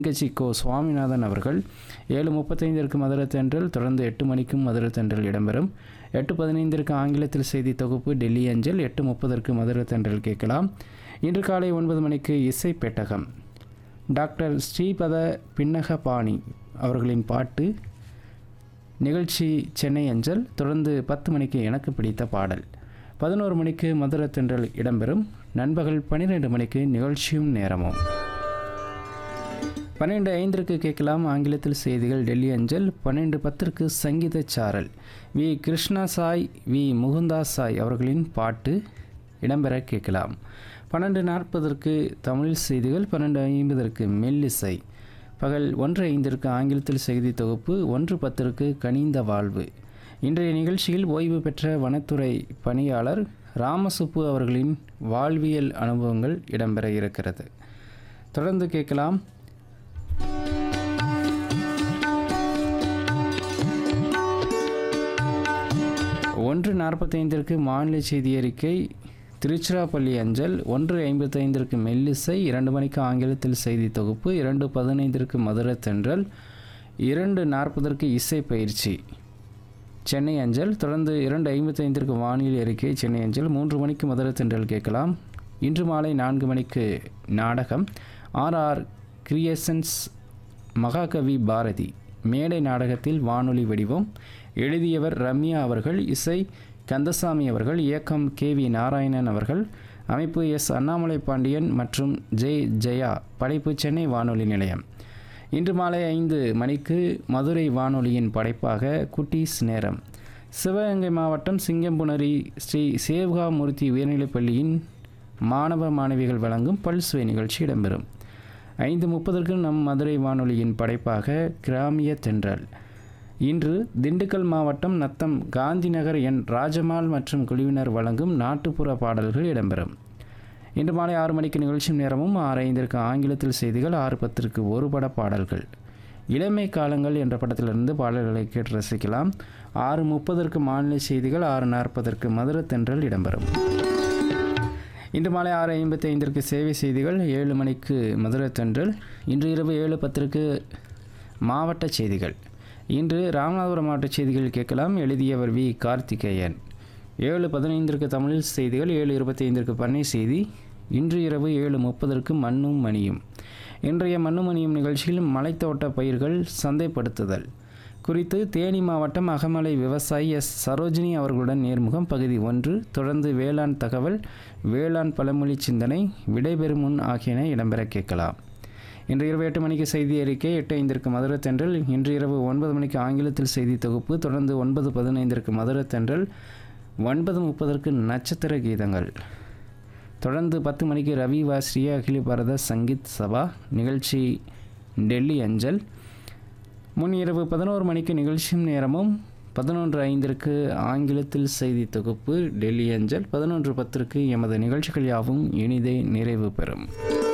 தென்கட்சி கோ சுவாமிநாதன் அவர்கள் ஏழு முப்பத்தைந்திற்கு மதுரை தென்றல் தொடர்ந்து எட்டு மணிக்கும் மதுரை தென்றல் இடம்பெறும் எட்டு பதினைந்திற்கு ஆங்கிலத்தில் செய்தி தொகுப்பு டெல்லி அஞ்சல் எட்டு முப்பதற்கு மதுரை தென்றல் கேட்கலாம் இன்று காலை ஒன்பது மணிக்கு இசை பெட்டகம் டாக்டர் ஸ்ரீபத பின்னகபாணி அவர்களின் பாட்டு நிகழ்ச்சி சென்னை அஞ்சல் தொடர்ந்து பத்து மணிக்கு எனக்கு பிடித்த பாடல் பதினோரு மணிக்கு மதுரை தென்றல் இடம்பெறும் நண்பகல் பன்னிரெண்டு மணிக்கு நிகழ்ச்சியும் நேரமும் பன்னெண்டு ஐந்திற்கு கேட்கலாம் ஆங்கிலத்தில் செய்திகள் டெல்லி அஞ்சல் பன்னெண்டு பத்திற்கு சங்கீத சாரல் வி கிருஷ்ணா சாய் வி முகுந்தா சாய் அவர்களின் பாட்டு இடம்பெற கேட்கலாம் பன்னெண்டு நாற்பதற்கு தமிழ் செய்திகள் பன்னெண்டு ஐம்பதற்கு மெல்லிசை பகல் ஒன்று ஐந்திற்கு ஆங்கிலத்தில் செய்தி தொகுப்பு ஒன்று பத்திற்கு கனிந்த வாழ்வு இன்றைய நிகழ்ச்சியில் ஓய்வு பெற்ற வனத்துறை பணியாளர் ராமசுப்பு அவர்களின் வாழ்வியல் அனுபவங்கள் இடம்பெற இருக்கிறது தொடர்ந்து கேட்கலாம் ஒன்று நாற்பத்தைந்திற்கு மாநில செய்தி அறிக்கை திருச்சிராப்பள்ளி அஞ்சல் ஒன்று ஐம்பத்தைந்திற்கு மெல்லிசை இரண்டு மணிக்கு ஆங்கிலத்தில் செய்தி தொகுப்பு இரண்டு பதினைந்திற்கு மதுரை தென்றல் இரண்டு நாற்பதற்கு இசை பயிற்சி சென்னை அஞ்சல் தொடர்ந்து இரண்டு ஐம்பத்தைந்திற்கு வானிலை அறிக்கை சென்னை அஞ்சல் மூன்று மணிக்கு மதுரை தென்றல் கேட்கலாம் இன்று மாலை நான்கு மணிக்கு நாடகம் ஆர்ஆர் கிரியேஷன்ஸ் மகாகவி பாரதி மேடை நாடகத்தில் வானொலி வடிவம் எழுதியவர் ரம்யா அவர்கள் இசை கந்தசாமி அவர்கள் இயக்கம் கே வி நாராயணன் அவர்கள் அமைப்பு எஸ் அண்ணாமலை பாண்டியன் மற்றும் ஜெய் ஜெயா படைப்பு சென்னை வானொலி நிலையம் இன்று மாலை ஐந்து மணிக்கு மதுரை வானொலியின் படைப்பாக குட்டீஸ் நேரம் சிவகங்கை மாவட்டம் சிங்கம்புணரி ஸ்ரீ சேவ்காமூர்த்தி உயர்நிலைப்பள்ளியின் மாணவ மாணவிகள் வழங்கும் பல்சுவை நிகழ்ச்சி இடம்பெறும் ஐந்து முப்பதற்கு நம் மதுரை வானொலியின் படைப்பாக கிராமிய தென்றல் இன்று திண்டுக்கல் மாவட்டம் நத்தம் காந்தி நகர் என் ராஜமால் மற்றும் குழுவினர் வழங்கும் நாட்டுப்புற பாடல்கள் இடம்பெறும் இன்று மாலை ஆறு மணிக்கு நிகழ்ச்சி நேரமும் ஆறு ஐந்திற்கு ஆங்கிலத்தில் செய்திகள் ஆறு பத்திற்கு ஒரு பட பாடல்கள் இளமை காலங்கள் என்ற படத்திலிருந்து பாடல்களை கேட்டு ரசிக்கலாம் ஆறு முப்பதற்கு மாநில செய்திகள் ஆறு நாற்பதற்கு மதுரை தென்றல் இடம்பெறும் இன்று மாலை ஆறு ஐம்பத்தி ஐந்திற்கு சேவை செய்திகள் ஏழு மணிக்கு மதுரை தென்றல் இன்று இரவு ஏழு பத்திற்கு மாவட்ட செய்திகள் இன்று ராமநாதபுரம் மாவட்ட செய்திகள் கேட்கலாம் எழுதியவர் வி கார்த்திகேயன் ஏழு பதினைந்திற்கு தமிழில் செய்திகள் ஏழு இருபத்தி ஐந்திற்கு பண்ணை செய்தி இன்று இரவு ஏழு முப்பதற்கு மண்ணும் மணியும் இன்றைய மண்ணும் மணியும் நிகழ்ச்சியில் மலைத்தோட்ட பயிர்கள் சந்தைப்படுத்துதல் குறித்து தேனி மாவட்டம் அகமலை விவசாயி எஸ் சரோஜினி அவர்களுடன் நேர்முகம் பகுதி ஒன்று தொடர்ந்து வேளாண் தகவல் வேளாண் பழமொழி சிந்தனை விடைபெறும் முன் ஆகியன இடம்பெற கேட்கலாம் இன்று இரவு எட்டு மணிக்கு செய்தி அறிக்கை எட்டு ஐந்திற்கு மதுரை தென்றல் இன்று இரவு ஒன்பது மணிக்கு ஆங்கிலத்தில் செய்தி தொகுப்பு தொடர்ந்து ஒன்பது பதினைந்திற்கு மதுரை தென்றல் ஒன்பது முப்பதற்கு நட்சத்திர கீதங்கள் தொடர்ந்து பத்து மணிக்கு ரவி வாஸ்ரிய அகில பாரத சங்கீத் சபா நிகழ்ச்சி டெல்லி அஞ்சல் முன் இரவு பதினோரு மணிக்கு நிகழ்ச்சியும் நேரமும் பதினொன்று ஐந்திற்கு ஆங்கிலத்தில் செய்தி தொகுப்பு டெல்லி அஞ்சல் பதினொன்று பத்திற்கு எமது நிகழ்ச்சிகள் யாவும் இனிதே நிறைவு பெறும்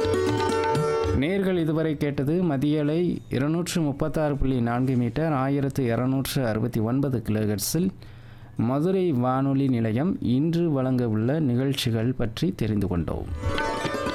நேர்கள் இதுவரை கேட்டது மதியலை இருநூற்று முப்பத்தாறு புள்ளி நான்கு மீட்டர் ஆயிரத்து இரநூற்று அறுபத்தி ஒன்பது கிலோஹெர்ட்ஸில் மதுரை வானொலி நிலையம் இன்று வழங்க உள்ள நிகழ்ச்சிகள் பற்றி தெரிந்து கொண்டோம்